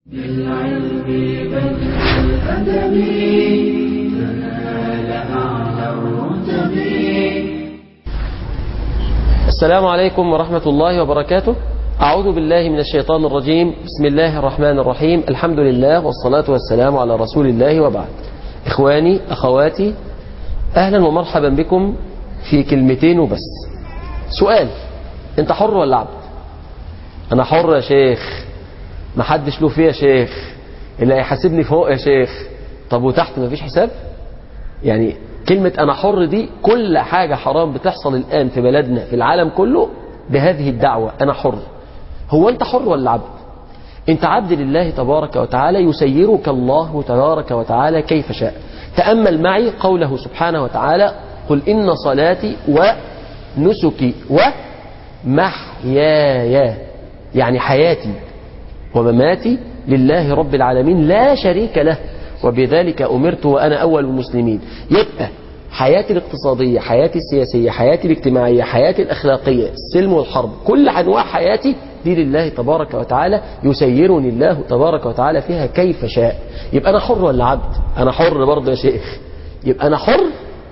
بالعلم بل بالأدب تنال أعلى الرتب السلام عليكم ورحمة الله وبركاته أعوذ بالله من الشيطان الرجيم بسم الله الرحمن الرحيم الحمد لله والصلاة والسلام على رسول الله وبعد إخواني أخواتي أهلا ومرحبا بكم في كلمتين وبس سؤال أنت حر ولا عبد أنا حر يا شيخ ما حدش له فيه يا شيخ اللي هيحاسبني فوق يا شيخ طب وتحت مفيش حساب يعني كلمة أنا حر دي كل حاجة حرام بتحصل الآن في بلدنا في العالم كله بهذه الدعوة أنا حر هو أنت حر ولا عبد أنت عبد لله تبارك وتعالى يسيرك الله تبارك وتعالى كيف شاء تأمل معي قوله سبحانه وتعالى قل إن صلاتي ونسكي ومحياي يعني حياتي ومماتي لله رب العالمين لا شريك له وبذلك أمرت وأنا أول المسلمين يبقى حياتي الاقتصادية حياتي السياسية حياتي الاجتماعية حياتي الأخلاقية السلم والحرب كل أنواع حياتي دي لله تبارك وتعالى يسيرني الله تبارك وتعالى فيها كيف شاء يبقى أنا حر ولا عبد أنا حر برضه يا شيخ يبقى أنا حر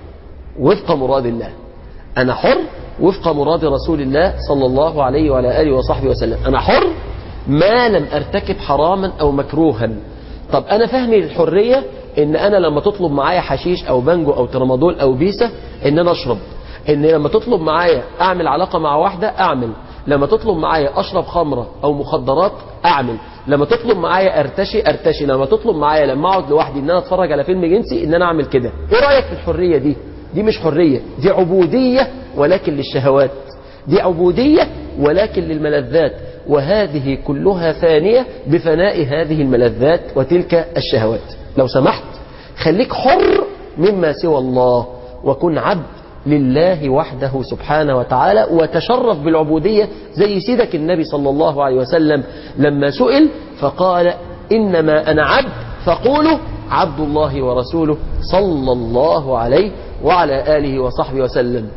وفق مراد الله أنا حر وفق مراد رسول الله صلى الله عليه وعلى آله وصحبه وسلم أنا حر ما لم أرتكب حراما أو مكروها طب أنا فهمي للحرية إن أنا لما تطلب معايا حشيش أو بانجو أو ترامادول أو بيسة إن أنا أشرب إن لما تطلب معايا أعمل علاقة مع واحدة أعمل لما تطلب معايا أشرب خمرة أو مخدرات أعمل لما تطلب معايا أرتشي أرتشي لما تطلب معايا لما أقعد لوحدي إن أنا أتفرج على فيلم جنسي إن أنا أعمل كده إيه رأيك في الحرية دي دي مش حرية دي عبودية ولكن للشهوات دي عبودية ولكن للملذات وهذه كلها ثانية بفناء هذه الملذات وتلك الشهوات لو سمحت خليك حر مما سوى الله وكن عبد لله وحده سبحانه وتعالى وتشرف بالعبودية زي سيدك النبي صلى الله عليه وسلم لما سئل فقال إنما أنا عبد فقولوا عبد الله ورسوله صلى الله عليه وعلى آله وصحبه وسلم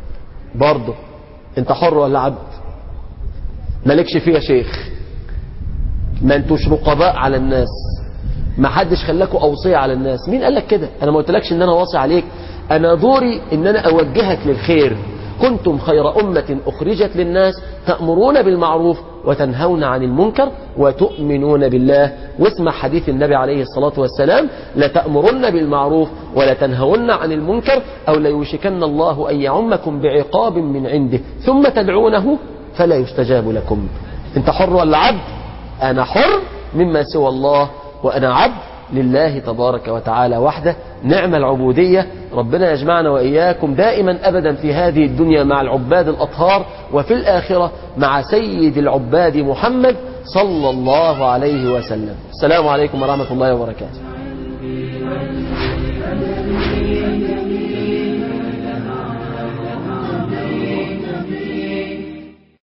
برضه انت حر ولا عبد مالكش فيه يا شيخ ما انتوش رقباء على الناس ما حدش خلاكوا أوصية على الناس مين قال لك كده انا ما قلتلكش ان انا واصي عليك انا دوري ان انا اوجهك للخير كنتم خير أمة أخرجت للناس تأمرون بالمعروف وتنهون عن المنكر وتؤمنون بالله واسمع حديث النبي عليه الصلاة والسلام لتأمرن بالمعروف ولتنهون عن المنكر أو ليوشكن الله أن يعمكم بعقاب من عنده ثم تدعونه فلا يستجاب لكم انت حر ولا عبد انا حر مما سوى الله وانا عبد لله تبارك وتعالى وحده نعم العبودية ربنا يجمعنا وإياكم دائما أبدا في هذه الدنيا مع العباد الأطهار وفي الآخرة مع سيد العباد محمد صلى الله عليه وسلم السلام عليكم ورحمة الله وبركاته